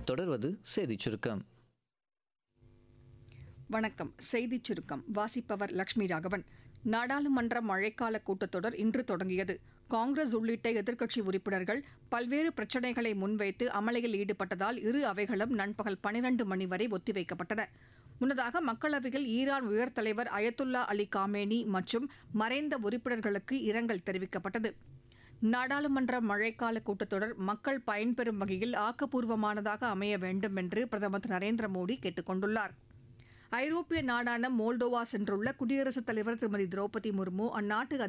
தொடர்வது செய்திச் சுருக்கம் வணக்கம் செய்திச் சுருக்கம் வாசிப்பவர் லட்சுமி ராகவன் நாடாளுமன்ற மழைக்கால கூட்டத்தொடர் இன்று தொடங்கியது காங்கிரஸ் உள்ளிட்ட எதிர்க்கட்சி உறுப்பினர்கள் பல்வேறு பிரச்சினைகளை முன்வைத்து அமளியில் ஈடுபட்டதால் இரு அவைகளும் நண்பகல் பனிரண்டு மணி வரை ஒத்திவைக்கப்பட்டன முன்னதாக மக்களவையில் ஈரான் உயர் தலைவர் அயத்துல்லா அலி காமேனி மற்றும் மறைந்த உறுப்பினர்களுக்கு இரங்கல் தெரிவிக்கப்பட்டது நாடாளுமன்ற மழைக்கால கூட்டத்தொடர் மக்கள் பயன்பெறும் வகையில் ஆக்கப்பூர்வமானதாக அமைய வேண்டும் என்று பிரதமர் திரு நரேந்திர மோடி கேட்டுக் கொண்டுள்ளார் ஐரோப்பிய நாடான மோல்டோவா சென்றுள்ள குடியரசுத் தலைவர் திருமதி திரௌபதி முர்மு அந்நாட்டு